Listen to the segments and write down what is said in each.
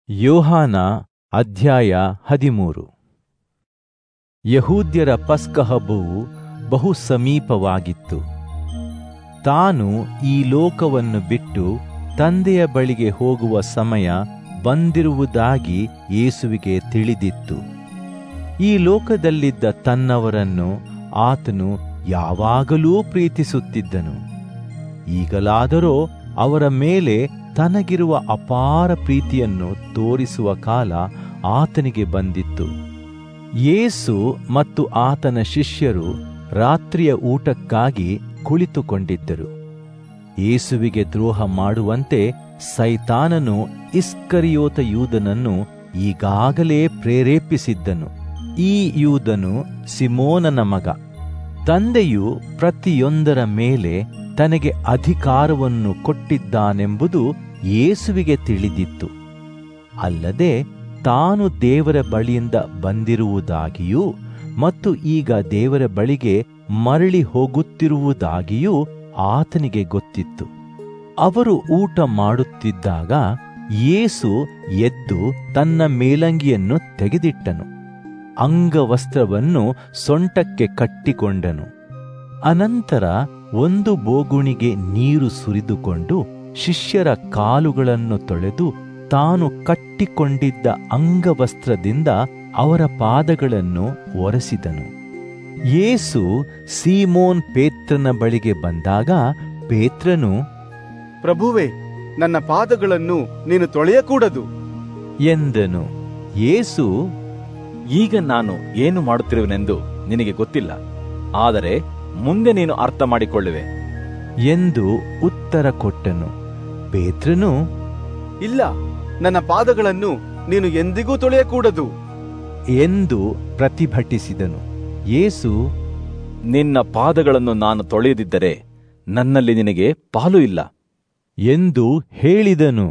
ಯೋಹಾನ ಅಧ್ಯಾಯ ಹದಿಮೂರು ಯಹೂದ್ಯರ ಪಸ್ಕ ಹಬ್ಬವು ಬಹು ಸಮೀಪವಾಗಿತ್ತು ತಾನು ಈ ಲೋಕವನ್ನು ಬಿಟ್ಟು ತಂದೆಯ ಬಳಿಗೆ ಹೋಗುವ ಸಮಯ ಬಂದಿರುವುದಾಗಿ ಯೇಸುವಿಗೆ ತಿಳಿದಿತ್ತು ಈ ಲೋಕದಲ್ಲಿದ್ದ ತನ್ನವರನ್ನು ಆತನು ಯಾವಾಗಲೂ ಪ್ರೀತಿಸುತ್ತಿದ್ದನು ಈಗಲಾದರೋ ಅವರ ಮೇಲೆ ತನಗಿರುವ ಅಪಾರ ಪ್ರೀತಿಯನ್ನು ತೋರಿಸುವ ಕಾಲ ಆತನಿಗೆ ಬಂದಿತ್ತು ಯೇಸು ಮತ್ತು ಆತನ ಶಿಷ್ಯರು ರಾತ್ರಿಯ ಊಟಕ್ಕಾಗಿ ಕುಳಿತುಕೊಂಡಿದ್ದರು ಯೇಸುವಿಗೆ ದ್ರೋಹ ಮಾಡುವಂತೆ ಸೈತಾನನು ಇಸ್ಕರಿಯೋತ ಯೂದನನ್ನು ಈಗಾಗಲೇ ಪ್ರೇರೇಪಿಸಿದ್ದನು ಈ ಯೂದನು ಸಿಮೋನನ ಮಗ ತಂದೆಯು ಪ್ರತಿಯೊಂದರ ಮೇಲೆ ತನಗೆ ಅಧಿಕಾರವನ್ನು ಕೊಟ್ಟಿದ್ದಾನೆಂಬುದು ಯೇಸುವಿಗೆ ತಿಳಿದಿತ್ತು ಅಲ್ಲದೆ ತಾನು ದೇವರ ಬಳಿಯಿಂದ ಬಂದಿರುವುದಾಗಿಯೂ ಮತ್ತು ಈಗ ದೇವರ ಬಳಿಗೆ ಮರಳಿ ಹೋಗುತ್ತಿರುವುದಾಗಿಯೂ ಆತನಿಗೆ ಗೊತ್ತಿತ್ತು ಅವರು ಊಟ ಮಾಡುತ್ತಿದ್ದಾಗ ಯೇಸು ಎದ್ದು ತನ್ನ ಮೇಲಂಗಿಯನ್ನು ತೆಗೆದಿಟ್ಟನು ಅಂಗವಸ್ತ್ರವನ್ನು ಸೊಂಟಕ್ಕೆ ಕಟ್ಟಿಕೊಂಡನು ಅನಂತರ ಒಂದು ಬೋಗುಣಿಗೆ ನೀರು ಸುರಿದುಕೊಂಡು ಶಿಷ್ಯರ ಕಾಲುಗಳನ್ನು ತೊಳೆದು ತಾನು ಕಟ್ಟಿಕೊಂಡಿದ್ದ ಅಂಗವಸ್ತ್ರದಿಂದ ಅವರ ಪಾದಗಳನ್ನು ಒರೆಸಿದನು ಯೇಸು ಸೀಮೋನ್ ಪೇತ್ರನ ಬಳಿಗೆ ಬಂದಾಗ ಪೇತ್ರನು ಪ್ರಭುವೆ ನನ್ನ ಪಾದಗಳನ್ನು ನೀನು ತೊಳೆಯಕೂಡದು ಎಂದನು ಯೇಸು ಈಗ ನಾನು ಏನು ಮಾಡುತ್ತಿರುವೆನೆಂದು ನಿನಗೆ ಗೊತ್ತಿಲ್ಲ ಆದರೆ ಮುಂದೆ ನೀನು ಅರ್ಥ ಮಾಡಿಕೊಳ್ಳುವೆ ಎಂದು ಉತ್ತರ ಕೊಟ್ಟನು ಪೇತ್ರನು ಇಲ್ಲ ನನ್ನ ಪಾದಗಳನ್ನು ನೀನು ಎಂದಿಗೂ ತೊಳೆಯಕೂಡದು ಎಂದು ಪ್ರತಿಭಟಿಸಿದನು ಯೇಸು ನಿನ್ನ ಪಾದಗಳನ್ನು ನಾನು ತೊಳೆಯದಿದ್ದರೆ ನನ್ನಲ್ಲಿ ನಿನಗೆ ಪಾಲು ಇಲ್ಲ ಎಂದು ಹೇಳಿದನು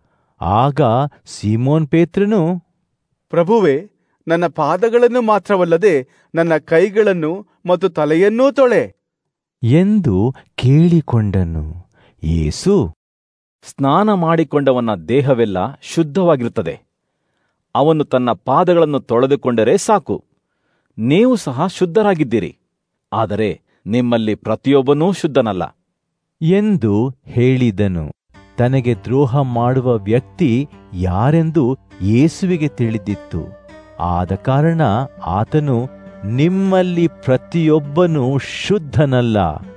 ಆಗ ಸೀಮೋನ್ ಪೇತ್ರನು ಪ್ರಭುವೆ ನನ್ನ ಪಾದಗಳನ್ನು ಮಾತ್ರವಲ್ಲದೆ ನನ್ನ ಕೈಗಳನ್ನು ಮತ್ತು ತಲೆಯನ್ನೂ ತೊಳೆ ಎಂದು ಕೇಳಿಕೊಂಡನು ಯೇಸು ಸ್ನಾನ ಮಾಡಿಕೊಂಡವನ ದೇಹವೆಲ್ಲ ಶುದ್ಧವಾಗಿರುತ್ತದೆ ಅವನು ತನ್ನ ಪಾದಗಳನ್ನು ತೊಳೆದುಕೊಂಡರೆ ಸಾಕು ನೀವು ಸಹ ಶುದ್ಧರಾಗಿದ್ದೀರಿ ಆದರೆ ನಿಮ್ಮಲ್ಲಿ ಪ್ರತಿಯೊಬ್ಬನೂ ಶುದ್ಧನಲ್ಲ ಎಂದು ಹೇಳಿದನು ತನಗೆ ದ್ರೋಹ ಮಾಡುವ ವ್ಯಕ್ತಿ ಯಾರೆಂದು ಯೇಸುವಿಗೆ ತಿಳಿದಿತ್ತು ಆದ ಕಾರಣ ಆತನು ನಿಮ್ಮಲ್ಲಿ ಪ್ರತಿಯೊಬ್ಬನೂ ಶುದ್ಧನಲ್ಲ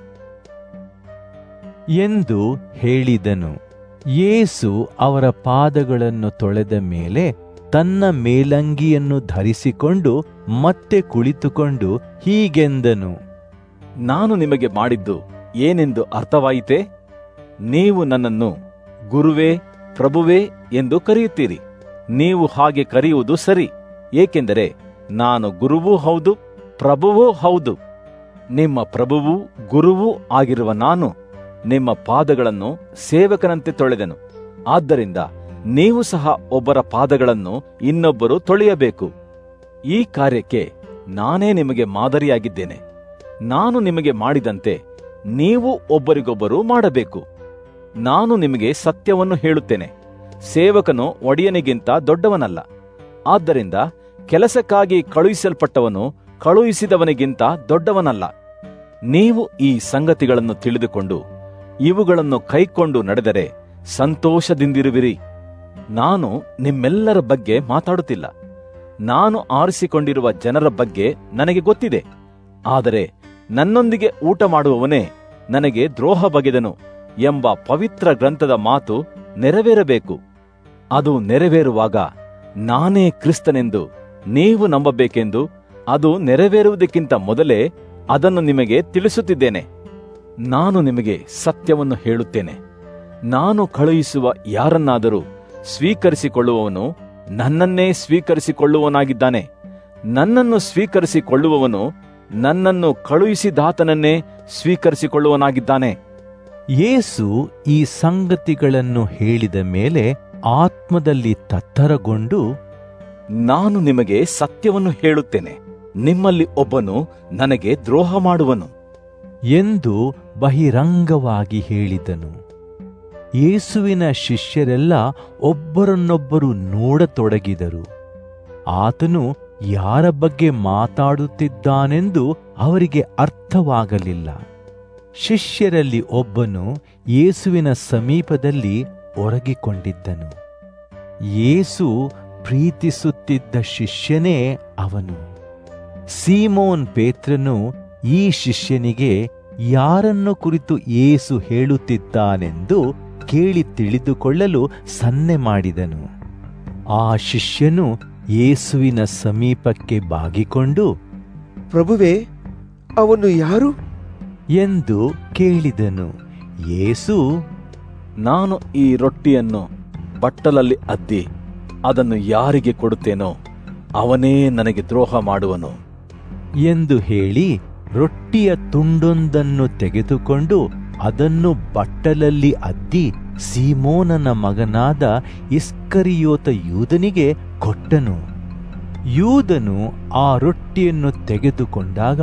ಎಂದು ಹೇಳಿದನು ಯೇಸು ಅವರ ಪಾದಗಳನ್ನು ತೊಳೆದ ಮೇಲೆ ತನ್ನ ಮೇಲಂಗಿಯನ್ನು ಧರಿಸಿಕೊಂಡು ಮತ್ತೆ ಕುಳಿತುಕೊಂಡು ಹೀಗೆಂದನು ನಾನು ನಿಮಗೆ ಮಾಡಿದ್ದು ಏನೆಂದು ಅರ್ಥವಾಯಿತೆ ನೀವು ನನ್ನನ್ನು ಗುರುವೇ ಪ್ರಭುವೇ ಎಂದು ಕರೆಯುತ್ತೀರಿ ನೀವು ಹಾಗೆ ಕರೆಯುವುದು ಸರಿ ಏಕೆಂದರೆ ನಾನು ಗುರುವೂ ಹೌದು ಪ್ರಭುವೂ ಹೌದು ನಿಮ್ಮ ಪ್ರಭುವೂ ಗುರುವೂ ಆಗಿರುವ ನಾನು ನಿಮ್ಮ ಪಾದಗಳನ್ನು ಸೇವಕನಂತೆ ತೊಳೆದೆನು ಆದ್ದರಿಂದ ನೀವು ಸಹ ಒಬ್ಬರ ಪಾದಗಳನ್ನು ಇನ್ನೊಬ್ಬರು ತೊಳೆಯಬೇಕು ಈ ಕಾರ್ಯಕ್ಕೆ ನಾನೇ ನಿಮಗೆ ಮಾದರಿಯಾಗಿದ್ದೇನೆ ನಾನು ನಿಮಗೆ ಮಾಡಿದಂತೆ ನೀವು ಒಬ್ಬರಿಗೊಬ್ಬರು ಮಾಡಬೇಕು ನಾನು ನಿಮಗೆ ಸತ್ಯವನ್ನು ಹೇಳುತ್ತೇನೆ ಸೇವಕನು ಒಡೆಯನಿಗಿಂತ ದೊಡ್ಡವನಲ್ಲ ಆದ್ದರಿಂದ ಕೆಲಸಕ್ಕಾಗಿ ಕಳುಹಿಸಲ್ಪಟ್ಟವನು ಕಳುಹಿಸಿದವನಿಗಿಂತ ದೊಡ್ಡವನಲ್ಲ ನೀವು ಈ ಸಂಗತಿಗಳನ್ನು ತಿಳಿದುಕೊಂಡು ಇವುಗಳನ್ನು ಕೈಕೊಂಡು ನಡೆದರೆ ಸಂತೋಷದಿಂದಿರುವಿರಿ ನಾನು ನಿಮ್ಮೆಲ್ಲರ ಬಗ್ಗೆ ಮಾತಾಡುತ್ತಿಲ್ಲ ನಾನು ಆರಿಸಿಕೊಂಡಿರುವ ಜನರ ಬಗ್ಗೆ ನನಗೆ ಗೊತ್ತಿದೆ ಆದರೆ ನನ್ನೊಂದಿಗೆ ಊಟ ಮಾಡುವವನೇ ನನಗೆ ದ್ರೋಹ ಬಗೆದನು ಎಂಬ ಪವಿತ್ರ ಗ್ರಂಥದ ಮಾತು ನೆರವೇರಬೇಕು ಅದು ನೆರವೇರುವಾಗ ನಾನೇ ಕ್ರಿಸ್ತನೆಂದು ನೀವು ನಂಬಬೇಕೆಂದು ಅದು ನೆರವೇರುವುದಕ್ಕಿಂತ ಮೊದಲೇ ಅದನ್ನು ನಿಮಗೆ ತಿಳಿಸುತ್ತಿದ್ದೇನೆ ನಾನು ನಿಮಗೆ ಸತ್ಯವನ್ನು ಹೇಳುತ್ತೇನೆ ನಾನು ಕಳುಹಿಸುವ ಯಾರನ್ನಾದರೂ ಸ್ವೀಕರಿಸಿಕೊಳ್ಳುವವನು ನನ್ನನ್ನೇ ಸ್ವೀಕರಿಸಿಕೊಳ್ಳುವವನಾಗಿದ್ದಾನೆ ನನ್ನನ್ನು ಸ್ವೀಕರಿಸಿಕೊಳ್ಳುವವನು ನನ್ನನ್ನು ಕಳುಹಿಸಿದಾತನನ್ನೇ ಸ್ವೀಕರಿಸಿಕೊಳ್ಳುವನಾಗಿದ್ದಾನೆ ಯೇಸು ಈ ಸಂಗತಿಗಳನ್ನು ಹೇಳಿದ ಮೇಲೆ ಆತ್ಮದಲ್ಲಿ ತತ್ತರಗೊಂಡು ನಾನು ನಿಮಗೆ ಸತ್ಯವನ್ನು ಹೇಳುತ್ತೇನೆ ನಿಮ್ಮಲ್ಲಿ ಒಬ್ಬನು ನನಗೆ ದ್ರೋಹ ಮಾಡುವನು ಎಂದು ಬಹಿರಂಗವಾಗಿ ಹೇಳಿದನು ಯೇಸುವಿನ ಶಿಷ್ಯರೆಲ್ಲ ಒಬ್ಬರನ್ನೊಬ್ಬರು ನೋಡತೊಡಗಿದರು ಆತನು ಯಾರ ಬಗ್ಗೆ ಮಾತಾಡುತ್ತಿದ್ದಾನೆಂದು ಅವರಿಗೆ ಅರ್ಥವಾಗಲಿಲ್ಲ ಶಿಷ್ಯರಲ್ಲಿ ಒಬ್ಬನು ಯೇಸುವಿನ ಸಮೀಪದಲ್ಲಿ ಒರಗಿಕೊಂಡಿದ್ದನು ಯೇಸು ಪ್ರೀತಿಸುತ್ತಿದ್ದ ಶಿಷ್ಯನೇ ಅವನು ಸೀಮೋನ್ ಪೇತ್ರನು ಈ ಶಿಷ್ಯನಿಗೆ ಯಾರನ್ನು ಕುರಿತು ಯೇಸು ಹೇಳುತ್ತಿದ್ದಾನೆಂದು ಕೇಳಿ ತಿಳಿದುಕೊಳ್ಳಲು ಸನ್ನೆ ಮಾಡಿದನು ಆ ಶಿಷ್ಯನು ಯೇಸುವಿನ ಸಮೀಪಕ್ಕೆ ಬಾಗಿಕೊಂಡು ಪ್ರಭುವೇ ಅವನು ಯಾರು ಎಂದು ಕೇಳಿದನು ಯೇಸು ನಾನು ಈ ರೊಟ್ಟಿಯನ್ನು ಬಟ್ಟಲಲ್ಲಿ ಅದ್ದಿ ಅದನ್ನು ಯಾರಿಗೆ ಕೊಡುತ್ತೇನೋ ಅವನೇ ನನಗೆ ದ್ರೋಹ ಮಾಡುವನು ಎಂದು ಹೇಳಿ ರೊಟ್ಟಿಯ ತುಂಡೊಂದನ್ನು ತೆಗೆದುಕೊಂಡು ಅದನ್ನು ಬಟ್ಟಲಲ್ಲಿ ಅದ್ದಿ ಸೀಮೋನನ ಮಗನಾದ ಇಸ್ಕರಿಯೋತ ಯೂದನಿಗೆ ಕೊಟ್ಟನು ಯೂದನು ಆ ರೊಟ್ಟಿಯನ್ನು ತೆಗೆದುಕೊಂಡಾಗ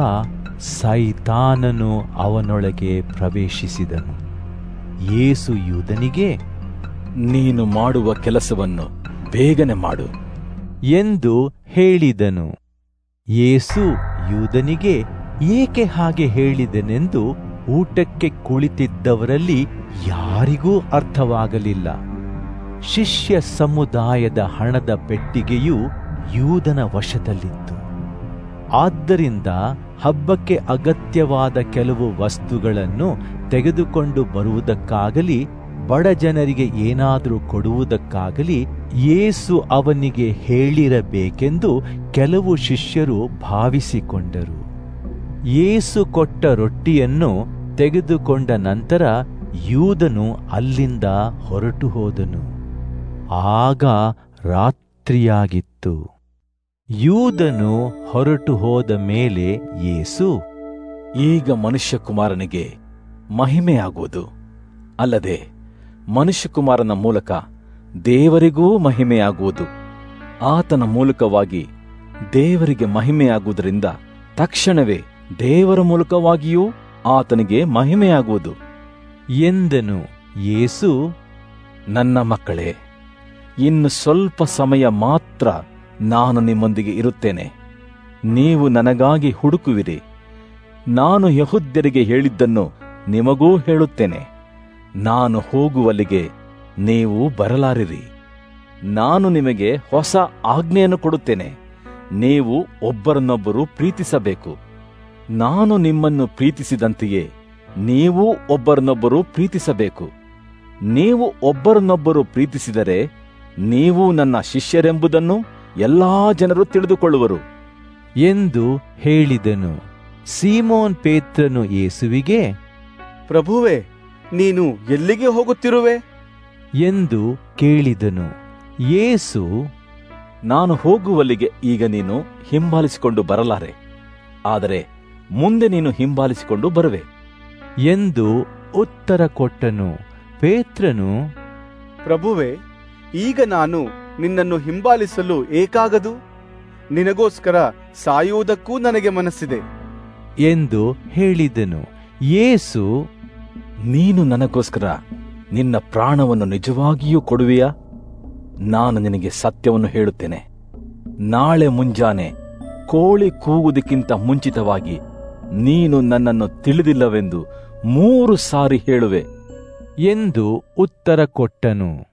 ಸೈತಾನನು ಅವನೊಳಗೆ ಪ್ರವೇಶಿಸಿದನು ಯೇಸು ಯೂದನಿಗೆ ನೀನು ಮಾಡುವ ಕೆಲಸವನ್ನು ಬೇಗನೆ ಮಾಡು ಎಂದು ಹೇಳಿದನು ಯೇಸು ಯೂದನಿಗೆ ಏಕೆ ಹಾಗೆ ಹೇಳಿದನೆಂದು ಊಟಕ್ಕೆ ಕುಳಿತಿದ್ದವರಲ್ಲಿ ಯಾರಿಗೂ ಅರ್ಥವಾಗಲಿಲ್ಲ ಶಿಷ್ಯ ಸಮುದಾಯದ ಹಣದ ಪೆಟ್ಟಿಗೆಯು ಯೂದನ ವಶದಲ್ಲಿತ್ತು ಆದ್ದರಿಂದ ಹಬ್ಬಕ್ಕೆ ಅಗತ್ಯವಾದ ಕೆಲವು ವಸ್ತುಗಳನ್ನು ತೆಗೆದುಕೊಂಡು ಬರುವುದಕ್ಕಾಗಲಿ ಬಡ ಜನರಿಗೆ ಏನಾದರೂ ಕೊಡುವುದಕ್ಕಾಗಲಿ ಯೇಸು ಅವನಿಗೆ ಹೇಳಿರಬೇಕೆಂದು ಕೆಲವು ಶಿಷ್ಯರು ಭಾವಿಸಿಕೊಂಡರು ಯೇಸು ಕೊಟ್ಟ ರೊಟ್ಟಿಯನ್ನು ತೆಗೆದುಕೊಂಡ ನಂತರ ಯೂದನು ಅಲ್ಲಿಂದ ಹೊರಟು ಹೋದನು ಆಗ ರಾತ್ರಿಯಾಗಿತ್ತು ಯೂದನು ಹೊರಟು ಹೋದ ಮೇಲೆ ಯೇಸು ಈಗ ಮನುಷ್ಯಕುಮಾರನಿಗೆ ಮಹಿಮೆಯಾಗುವುದು ಅಲ್ಲದೆ ಮನುಷ್ಯಕುಮಾರನ ಮೂಲಕ ದೇವರಿಗೂ ಮಹಿಮೆಯಾಗುವುದು ಆತನ ಮೂಲಕವಾಗಿ ದೇವರಿಗೆ ಮಹಿಮೆಯಾಗುವುದರಿಂದ ತಕ್ಷಣವೇ ದೇವರ ಮೂಲಕವಾಗಿಯೂ ಆತನಿಗೆ ಮಹಿಮೆಯಾಗುವುದು ಎಂದನು ಯೇಸು ನನ್ನ ಮಕ್ಕಳೇ ಇನ್ನು ಸ್ವಲ್ಪ ಸಮಯ ಮಾತ್ರ ನಾನು ನಿಮ್ಮೊಂದಿಗೆ ಇರುತ್ತೇನೆ ನೀವು ನನಗಾಗಿ ಹುಡುಕುವಿರಿ ನಾನು ಯಹುದ್ಯರಿಗೆ ಹೇಳಿದ್ದನ್ನು ನಿಮಗೂ ಹೇಳುತ್ತೇನೆ ನಾನು ಹೋಗುವಲ್ಲಿಗೆ ನೀವು ಬರಲಾರಿರಿ ನಾನು ನಿಮಗೆ ಹೊಸ ಆಜ್ಞೆಯನ್ನು ಕೊಡುತ್ತೇನೆ ನೀವು ಒಬ್ಬರನ್ನೊಬ್ಬರು ಪ್ರೀತಿಸಬೇಕು ನಾನು ನಿಮ್ಮನ್ನು ಪ್ರೀತಿಸಿದಂತೆಯೇ ನೀವು ಒಬ್ಬರನ್ನೊಬ್ಬರು ಪ್ರೀತಿಸಬೇಕು ನೀವು ಒಬ್ಬರನ್ನೊಬ್ಬರು ಪ್ರೀತಿಸಿದರೆ ನೀವು ನನ್ನ ಶಿಷ್ಯರೆಂಬುದನ್ನು ಎಲ್ಲಾ ಜನರು ತಿಳಿದುಕೊಳ್ಳುವರು ಎಂದು ಹೇಳಿದನು ಸೀಮೋನ್ ಪೇತ್ರನು ಯೇಸುವಿಗೆ ಪ್ರಭುವೇ ನೀನು ಎಲ್ಲಿಗೆ ಹೋಗುತ್ತಿರುವೆ ಎಂದು ಕೇಳಿದನು ಯೇಸು ನಾನು ಹೋಗುವಲ್ಲಿಗೆ ಈಗ ನೀನು ಹಿಂಬಾಲಿಸಿಕೊಂಡು ಬರಲಾರೆ ಆದರೆ ಮುಂದೆ ನೀನು ಹಿಂಬಾಲಿಸಿಕೊಂಡು ಬರುವೆ ಎಂದು ಉತ್ತರ ಕೊಟ್ಟನು ಪೇತ್ರನು ಪ್ರಭುವೇ ಈಗ ನಾನು ನಿನ್ನನ್ನು ಹಿಂಬಾಲಿಸಲು ಏಕಾಗದು ನಿನಗೋಸ್ಕರ ಸಾಯುವುದಕ್ಕೂ ನನಗೆ ಮನಸ್ಸಿದೆ ಎಂದು ಹೇಳಿದನು ಯೇಸು ನೀನು ನನಗೋಸ್ಕರ ನಿನ್ನ ಪ್ರಾಣವನ್ನು ನಿಜವಾಗಿಯೂ ಕೊಡುವೆಯಾ ನಾನು ನಿನಗೆ ಸತ್ಯವನ್ನು ಹೇಳುತ್ತೇನೆ ನಾಳೆ ಮುಂಜಾನೆ ಕೋಳಿ ಕೂಗುವುದಕ್ಕಿಂತ ಮುಂಚಿತವಾಗಿ ನೀನು ನನ್ನನ್ನು ತಿಳಿದಿಲ್ಲವೆಂದು ಮೂರು ಸಾರಿ ಹೇಳುವೆ ಎಂದು ಉತ್ತರ ಕೊಟ್ಟನು